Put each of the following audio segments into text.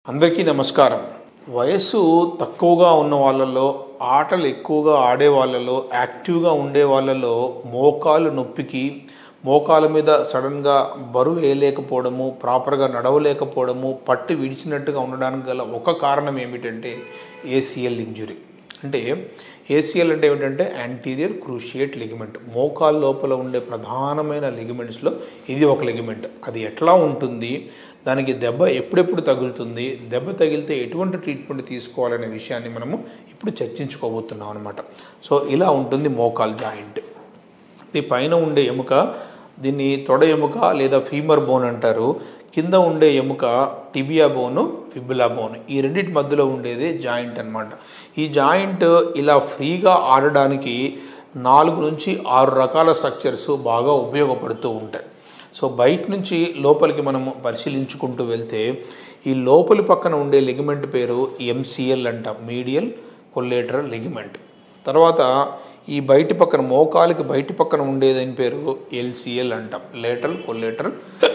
అందరికీ నమస్కారం వయస్సు తక్కువగా ఉన్న వాళ్ళలో ఆటలు ఎక్కువగా ఆడే వాళ్ళలో యాక్టివ్గా ఉండే వాళ్ళలో మోకాలు నొప్పికి మోకాల మీద సడన్గా బరువు వేయలేకపోవడము ప్రాపర్గా నడవలేకపోవడము పట్టు విడిచినట్టుగా ఉండడానికి గల ఒక కారణం ఏమిటంటే ఏసీఎల్ ఇంజురీ అంటే ఏసీఎల్ అంటే ఏమిటంటే యాంటీరియర్ క్రూషియేట్ లిగమెంట్ మోకాల్ లోపల ఉండే ప్రధానమైన లిగమెంట్స్లో ఇది ఒక లిగమెంట్ అది ఎట్లా ఉంటుంది దానికి దెబ్బ ఎప్పుడెప్పుడు తగులుతుంది దెబ్బ తగిలితే ఎటువంటి ట్రీట్మెంట్ తీసుకోవాలనే విషయాన్ని మనము ఇప్పుడు చర్చించుకోబోతున్నాం అనమాట సో ఇలా ఉంటుంది మోకాల్ జాయింట్ ఇది పైన ఉండే ఎముక దీన్ని తొడ ఎముక లేదా ఫీమర్ బోన్ అంటారు కింద ఉండే ఎముక టిబియా బోను ఫిబులా బోన్ ఈ రెండింటి మధ్యలో ఉండేది జాయింట్ అన్నమాట ఈ జాయింట్ ఇలా ఫ్రీగా ఆడడానికి నాలుగు నుంచి ఆరు రకాల స్ట్రక్చర్స్ బాగా ఉపయోగపడుతూ ఉంటాయి సో బయట నుంచి లోపలికి మనము పరిశీలించుకుంటూ వెళ్తే ఈ లోపలి పక్కన ఉండే లిగమెంట్ పేరు ఎంసీఎల్ అంట మీడియల్ కొల్లేటరల్ లిగమెంట్ తర్వాత ఈ బయటి పక్కన మోకాలికి బయటి పక్కన ఉండేదని పేరు ఎల్సిఎల్ అంటాం లేటరల్ కొల్లేటరల్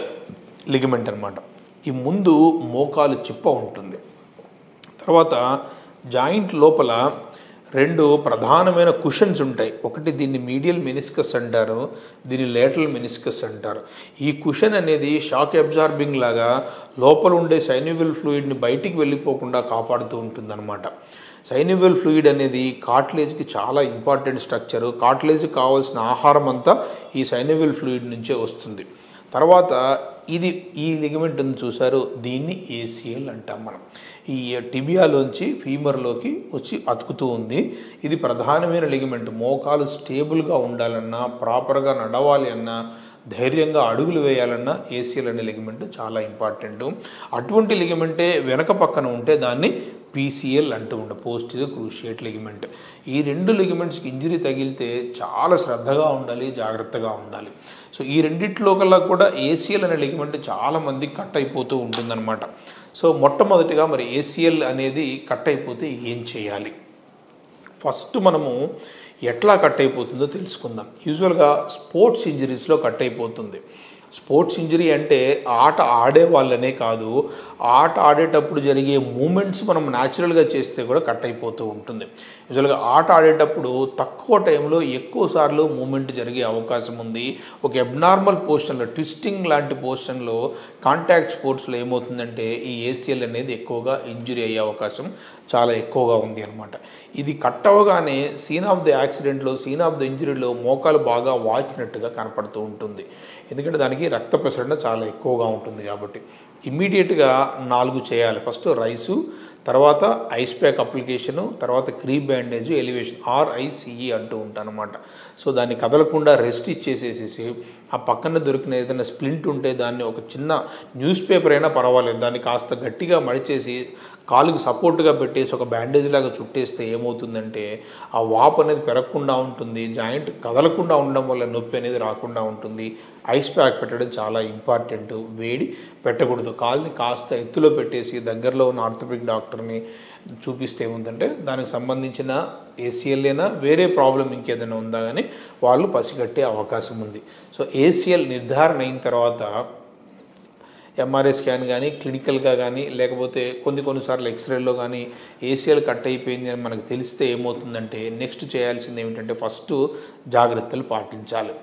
లిగమెంట్ అనమాట ఈ ముందు మోకాలు చిప్ప ఉంటుంది తర్వాత జాయింట్ లోపల రెండు ప్రధానమైన కుషన్స్ ఉంటాయి ఒకటి దీన్ని మీడియల్ మెనిస్కస్ అంటారు దీన్ని లేటరల్ మెనిస్కస్ అంటారు ఈ కుషన్ అనేది షాక్ అబ్జార్బింగ్ లాగా లోపల ఉండే సైనివల్ ఫ్లూయిడ్ని బయటికి వెళ్ళిపోకుండా కాపాడుతూ ఉంటుందన్నమాట సైనివల్ ఫ్లూయిడ్ అనేది కాట్లేజ్కి చాలా ఇంపార్టెంట్ స్ట్రక్చరు కాట్లేజ్కి కావాల్సిన ఆహారం అంతా ఈ సైనివల్ ఫ్లూయిడ్ నుంచే వస్తుంది తర్వాత ఇది ఈ లిగమెంట్ ఉంది చూసారు దీన్ని ఏసీఎల్ అంటాం మనం ఈ టిబియాలోంచి ఫీమర్లోకి వచ్చి అతుకుతూ ఉంది ఇది ప్రధానమైన లిగమెంట్ మోకాలు స్టేబుల్గా ఉండాలన్నా ప్రాపర్గా నడవాలి అన్నా ధైర్యంగా అడుగులు వేయాలన్నా ఏసీఎల్ అనే లిగమెంట్ చాలా ఇంపార్టెంట్ అటువంటి లిగమెంటే వెనక పక్కన ఉంటే దాన్ని పీసీఎల్ అంటూ ఉండే పోస్టిరియర్ క్రూషియేట్ లిగమెంట్ ఈ రెండు లిగమెంట్స్కి ఇంజరీ తగిలితే చాలా శ్రద్ధగా ఉండాలి జాగ్రత్తగా ఉండాలి సో ఈ రెండిట్లో కల్లా కూడా ఏసీఎల్ అనే లిగమెంట్ చాలా మంది కట్ అయిపోతూ ఉంటుందన్నమాట సో మొట్టమొదటిగా మరి ఏసీఎల్ అనేది కట్ అయిపోతే ఏం చేయాలి ఫస్ట్ మనము ఎట్లా కట్ అయిపోతుందో తెలుసుకుందాం యూజువల్గా స్పోర్ట్స్ ఇంజరీస్లో కట్ అయిపోతుంది స్పోర్ట్స్ ఇంజరీ అంటే ఆట ఆడే వాళ్ళనే కాదు ఆట ఆడేటప్పుడు జరిగే మూమెంట్స్ మనం న్యాచురల్గా చేస్తే కూడా కట్ అయిపోతూ ఉంటుంది యూజువల్గా ఆట ఆడేటప్పుడు తక్కువ టైంలో ఎక్కువ సార్లు మూమెంట్ జరిగే అవకాశం ఉంది ఒక అబ్నార్మల్ పొజిషన్లో ట్విస్టింగ్ లాంటి పొజిషన్లో కాంటాక్ట్ స్పోర్ట్స్లో ఏమవుతుందంటే ఈ ఏసీఎల్ అనేది ఎక్కువగా ఇంజురీ అయ్యే అవకాశం చాలా ఎక్కువగా ఉంది అనమాట ఇది కట్ అవ్వగానే సీన్ ఆఫ్ ది యాక్సిడెంట్లో సీన్ ఆఫ్ ది ఇంజరీలో మోకాలు బాగా వాచినట్టుగా కనపడుతూ ఉంటుంది ఎందుకంటే దానికి రక్త ప్రసరణ చాలా ఎక్కువగా ఉంటుంది కాబట్టి ఇమ్మీడియట్గా నాలుగు చేయాలి ఫస్ట్ రైసు తర్వాత ఐస్ ప్యాక్ అప్లికేషను తర్వాత క్రీ బ్యాండేజ్ ఎలివేషన్ ఆర్ఐసిఈ అంటూ ఉంటాను అనమాట సో దాన్ని కదలకుండా రెస్ట్ ఇచ్చేసేసేసి ఆ పక్కన దొరికిన ఏదైనా స్ప్లింట్ ఉంటే దాన్ని ఒక చిన్న న్యూస్ పేపర్ అయినా పర్వాలేదు దాన్ని కాస్త గట్టిగా మడిచేసి కాలుకి సపోర్ట్గా పెట్టేసి ఒక బ్యాండేజ్ లాగా చుట్టేస్తే ఏమవుతుందంటే ఆ వాపు అనేది పెరగకుండా ఉంటుంది జాయింట్ కదలకుండా ఉండడం వల్ల నొప్పి అనేది రాకుండా ఉంటుంది ఐస్ ప్యాక్ పెట్టడం చాలా ఇంపార్టెంట్ వేడి పెట్టకూడదు కాలుని కాస్త ఎత్తులో పెట్టేసి దగ్గరలో ఉన్న ఆర్థోపిక్ డాక్టర్ని చూపిస్తే ఏముందంటే దానికి సంబంధించిన ఏసీఎల్ అయినా వేరే ప్రాబ్లం ఇంకేదైనా ఉందా కానీ వాళ్ళు పసిగట్టే అవకాశం ఉంది సో ఏసీఎల్ నిర్ధారణ అయిన తర్వాత ఎంఆర్ఐ స్కాన్ కానీ క్లినికల్గా కానీ లేకపోతే కొన్ని కొన్నిసార్లు ఎక్స్రేలో కానీ ఏసీఎల్ కట్ అయిపోయింది అని మనకు తెలిస్తే ఏమవుతుందంటే నెక్స్ట్ చేయాల్సింది ఏమిటంటే ఫస్ట్ జాగ్రత్తలు పాటించాలి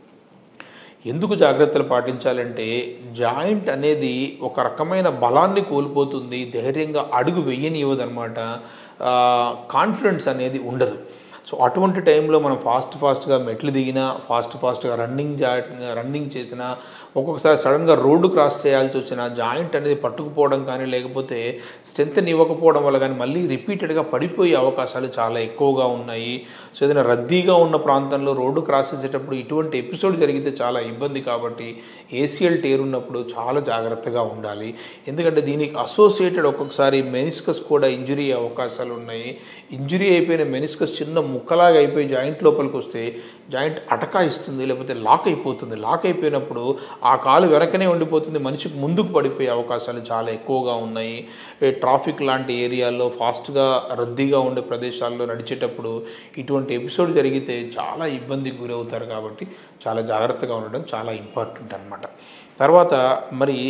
ఎందుకు జాగ్రత్తలు పాటించాలంటే జాయింట్ అనేది ఒక రకమైన బలాన్ని కోల్పోతుంది ధైర్యంగా అడుగు వెయ్యనివ్వదనమాట కాన్ఫిడెన్స్ అనేది ఉండదు సో అటువంటి టైంలో మనం ఫాస్ట్ ఫాస్ట్గా మెట్లు దిగినా ఫాస్ట్ ఫాస్ట్గా రన్నింగ్ జా రన్నింగ్ చేసినా ఒక్కొక్కసారి సడన్గా రోడ్డు క్రాస్ చేయాల్సి వచ్చిన జాయింట్ అనేది పట్టుకుపోవడం కానీ లేకపోతే స్ట్రెంత్ ఇవ్వకపోవడం వల్ల కానీ మళ్ళీ రిపీటెడ్గా పడిపోయే అవకాశాలు చాలా ఎక్కువగా ఉన్నాయి సో ఏదైనా రద్దీగా ఉన్న ప్రాంతంలో రోడ్డు క్రాస్ చేసేటప్పుడు ఇటువంటి ఎపిసోడ్ జరిగితే చాలా ఇబ్బంది కాబట్టి ఏసీఎల్ టేర్ ఉన్నప్పుడు చాలా జాగ్రత్తగా ఉండాలి ఎందుకంటే దీనికి అసోసియేటెడ్ ఒక్కొక్కసారి మెనిస్కస్ కూడా ఇంజురీ అయ్యే అవకాశాలు ఉన్నాయి ఇంజురీ అయిపోయిన మెనిస్కస్ చిన్న ముక్కలాగా అయిపోయి జాయింట్ లోపలికి వస్తే జాయింట్ అటకాయిస్తుంది లేకపోతే లాక్ అయిపోతుంది లాక్ అయిపోయినప్పుడు ఆ కాలు వెనకనే ఉండిపోతుంది మనిషికి ముందుకు పడిపోయే అవకాశాలు చాలా ఎక్కువగా ఉన్నాయి ఏ ట్రాఫిక్ లాంటి ఏరియాల్లో ఫాస్ట్గా రద్దీగా ఉండే ప్రదేశాల్లో నడిచేటప్పుడు ఇటువంటి ఎపిసోడ్ జరిగితే చాలా ఇబ్బందికి గురవుతారు కాబట్టి చాలా జాగ్రత్తగా ఉండడం చాలా ఇంపార్టెంట్ అనమాట తర్వాత మరి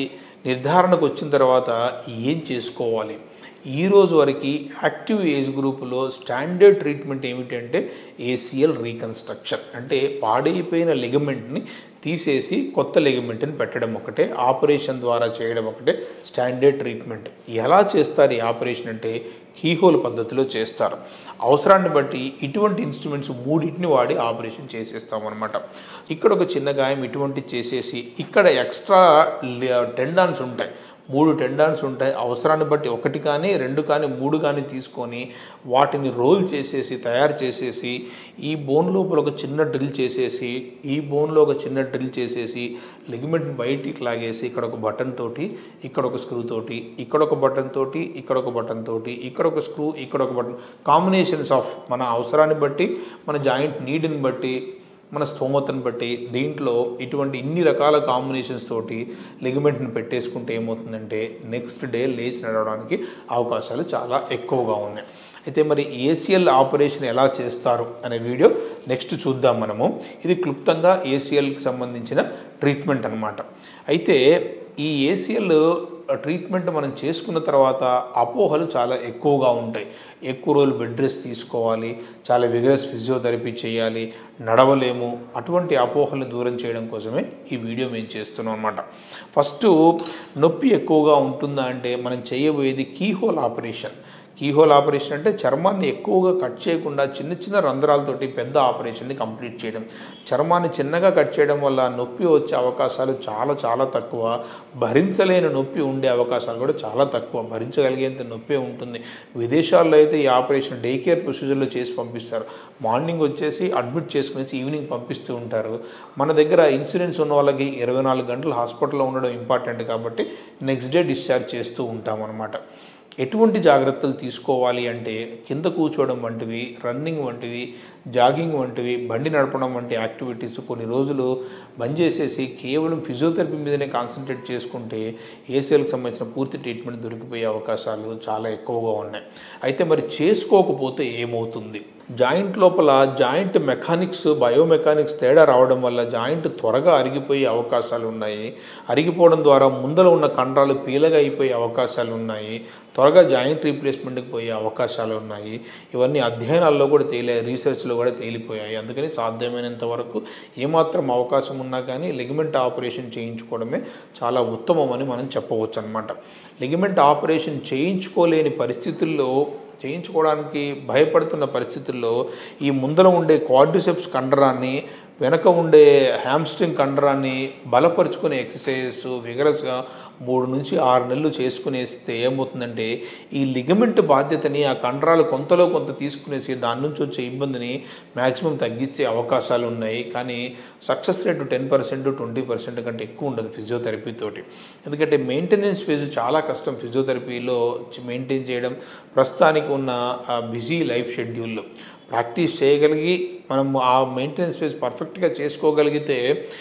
నిర్ధారణకు వచ్చిన తర్వాత ఏం చేసుకోవాలి ఈ రోజు వరకు యాక్టివ్ ఏజ్ గ్రూపులో స్టాండర్డ్ ట్రీట్మెంట్ ఏమిటంటే ఏసీఎల్ రీకన్స్ట్రక్షన్ అంటే పాడైపోయిన లిగమెంట్ని తీసేసి కొత్త లిగమెంట్ని పెట్టడం ఒకటే ఆపరేషన్ ద్వారా చేయడం ఒకటే స్టాండర్డ్ ట్రీట్మెంట్ ఎలా చేస్తారు ఈ ఆపరేషన్ అంటే కీహోల్ పద్ధతిలో చేస్తారు అవసరాన్ని బట్టి ఇటువంటి ఇన్స్ట్రుమెంట్స్ మూడింటిని వాడి ఆపరేషన్ చేసేస్తామన్నమాట ఇక్కడ ఒక చిన్న గాయం ఇటువంటి చేసేసి ఇక్కడ ఎక్స్ట్రా టెండాన్స్ ఉంటాయి మూడు టెండాన్స్ ఉంటాయి అవసరాన్ని బట్టి ఒకటి కానీ రెండు కానీ మూడు కానీ తీసుకొని వాటిని రోల్ చేసేసి తయారు చేసేసి ఈ బోన్ లోపల ఒక చిన్న డ్రిల్ చేసేసి ఈ బోన్లో ఒక చిన్న డ్రిల్ చేసేసి లిగమెంట్ని బయటికి లాగేసి ఇక్కడ ఒక బటన్ తోటి ఇక్కడ ఒక స్క్రూ తోటి ఇక్కడ ఒక బటన్ తోటి ఇక్కడ ఒక బటన్ తోటి ఇక్కడ ఒక స్క్రూ ఇక్కడ ఒక బటన్ కాంబినేషన్స్ ఆఫ్ మన అవసరాన్ని బట్టి మన జాయింట్ నీడ్ని బట్టి మన స్తోమతను బట్టి దీంట్లో ఇటువంటి ఇన్ని రకాల కాంబినేషన్స్ తోటి లిగమెంట్ని పెట్టేసుకుంటే ఏమవుతుందంటే నెక్స్ట్ డే లేచి నడవడానికి అవకాశాలు చాలా ఎక్కువగా ఉన్నాయి అయితే మరి ఏసీఎల్ ఆపరేషన్ ఎలా చేస్తారు అనే వీడియో నెక్స్ట్ చూద్దాం మనము ఇది క్లుప్తంగా ఏసీఎల్కి సంబంధించిన ట్రీట్మెంట్ అనమాట అయితే ఈ ఏసీఎల్ ట్రీట్మెంట్ మనం చేసుకున్న తర్వాత అపోహలు చాలా ఎక్కువగా ఉంటాయి ఎక్కువ రోజులు బెడ్ రెస్ట్ తీసుకోవాలి చాలా విగరస్ ఫిజియోథెరపీ చేయాలి నడవలేము అటువంటి అపోహలు దూరం చేయడం కోసమే ఈ వీడియో మేము చేస్తున్నాం అనమాట ఫస్ట్ నొప్పి ఎక్కువగా ఉంటుందా అంటే మనం చేయబోయేది కీహోల్ ఆపరేషన్ కీహోల్ ఆపరేషన్ అంటే చర్మాన్ని ఎక్కువగా కట్ చేయకుండా చిన్న చిన్న రంధ్రాలతోటి పెద్ద ఆపరేషన్ని కంప్లీట్ చేయడం చర్మాన్ని చిన్నగా కట్ చేయడం వల్ల నొప్పి వచ్చే అవకాశాలు చాలా చాలా తక్కువ భరించలేని నొప్పి ఉండే అవకాశాలు కూడా చాలా తక్కువ భరించగలిగేంత నొప్పి ఉంటుంది విదేశాల్లో అయితే ఈ ఆపరేషన్ డే కేర్ ప్రొసీజర్లో చేసి పంపిస్తారు మార్నింగ్ వచ్చేసి అడ్మిట్ చేసుకునేసి ఈవినింగ్ పంపిస్తూ ఉంటారు మన దగ్గర ఇన్సూరెన్స్ ఉన్న వాళ్ళకి ఇరవై నాలుగు గంటలు హాస్పిటల్లో ఉండడం ఇంపార్టెంట్ కాబట్టి నెక్స్ట్ డే డిశ్చార్జ్ చేస్తూ ఉంటాం అనమాట ఎటువంటి జాగ్రత్తలు తీసుకోవాలి అంటే కింద కూర్చోవడం వంటివి రన్నింగ్ వంటివి జాగింగ్ వంటివి బండి నడపడం వంటి యాక్టివిటీస్ కొన్ని రోజులు బంద్ చేసేసి కేవలం ఫిజియోథెరపీ మీదనే కాన్సన్ట్రేట్ చేసుకుంటే ఏసీఎల్కి సంబంధించిన పూర్తి ట్రీట్మెంట్ దొరికిపోయే అవకాశాలు చాలా ఎక్కువగా ఉన్నాయి అయితే మరి చేసుకోకపోతే ఏమవుతుంది జాయింట్ లోపల జాయింట్ మెకానిక్స్ బయోమెకానిక్స్ తేడా రావడం వల్ల జాయింట్ త్వరగా అరిగిపోయే అవకాశాలు ఉన్నాయి అరిగిపోవడం ద్వారా ముందర ఉన్న కండరాలు పీలగా అయిపోయే అవకాశాలు ఉన్నాయి త్వరగా జాయింట్ రీప్లేస్మెంట్కి పోయే అవకాశాలు ఉన్నాయి ఇవన్నీ అధ్యయనాల్లో కూడా తేలే రీసెర్చ్లో కూడా తేలిపోయాయి అందుకని సాధ్యమైనంత వరకు ఏమాత్రం అవకాశం ఉన్నా కానీ లిగమెంట్ ఆపరేషన్ చేయించుకోవడమే చాలా ఉత్తమమని మనం చెప్పవచ్చు అనమాట లిగమెంట్ ఆపరేషన్ చేయించుకోలేని పరిస్థితుల్లో చేయించుకోవడానికి భయపడుతున్న పరిస్థితుల్లో ఈ ముందర ఉండే క్వాడ్రిసెప్స్ కండరాన్ని వెనక ఉండే హ్యామ్స్ట్రింగ్ కండరాన్ని బలపరుచుకునే ఎక్సర్సైజెస్ విగరస్గా మూడు నుంచి ఆరు నెలలు చేసుకునేస్తే ఏమవుతుందంటే ఈ లిగమెంట్ బాధ్యతని ఆ కండరాలు కొంతలో కొంత తీసుకునేసి దాని నుంచి వచ్చే ఇబ్బందిని మ్యాక్సిమం తగ్గించే అవకాశాలు ఉన్నాయి కానీ success rate ten percent twenty percent కంటే ఎక్కువ ఉండదు ఫిజియోథెరపీ తోటి ఎందుకంటే మెయింటెనెన్స్ ఫేజ్ చాలా కష్టం ఫిజియోథెరపీలో మెయింటైన్ చేయడం ప్రస్తుతానికి ఉన్న బిజీ లైఫ్ షెడ్యూల్లో ప్రాక్టీస్ చేయగలిగి మనం ఆ మెయింటెనెన్స్ ఫేజ్ పర్ఫెక్ట్గా చేసుకోగలిగితే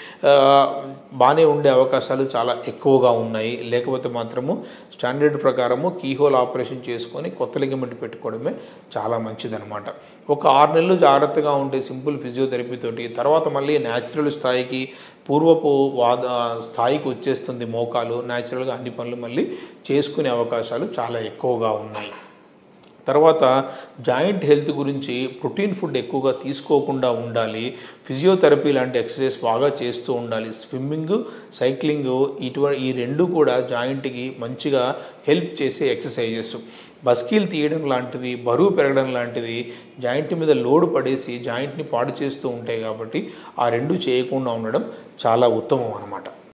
బాగానే ఉండే అవకాశాలు చాలా ఎక్కువగా ఉన్నాయి లేకపోతే మాత్రము స్టాండర్డ్ ప్రకారము కీహోల్ ఆపరేషన్ చేసుకొని కొత్త లిగమెంట్ పెట్టుకోవడమే చాలా మంచిదనమాట ఒక ఆరు నెలలు జాగ్రత్తగా ఉండే సింపుల్ ఫిజియోథెరపీ తోటి తర్వాత మళ్ళీ న్యాచురల్ స్థాయికి పూర్వపు వాద స్థాయికి వచ్చేస్తుంది మోకాలు న్యాచురల్గా అన్ని పనులు మళ్ళీ చేసుకునే అవకాశాలు చాలా ఎక్కువగా ఉన్నాయి తర్వాత జాయింట్ హెల్త్ గురించి ప్రోటీన్ ఫుడ్ ఎక్కువగా తీసుకోకుండా ఉండాలి ఫిజియోథెరపీ లాంటి ఎక్సర్సైజ్ బాగా చేస్తూ ఉండాలి స్విమ్మింగ్ సైక్లింగ్ ఇటువంటి ఈ రెండు కూడా జాయింట్కి మంచిగా హెల్ప్ చేసే ఎక్సర్సైజెస్ బస్కీలు తీయడం లాంటివి బరువు పెరగడం లాంటివి జాయింట్ మీద లోడ్ పడేసి జాయింట్ని పాడు చేస్తూ ఉంటాయి కాబట్టి ఆ రెండు చేయకుండా ఉండడం చాలా ఉత్తమం అన్నమాట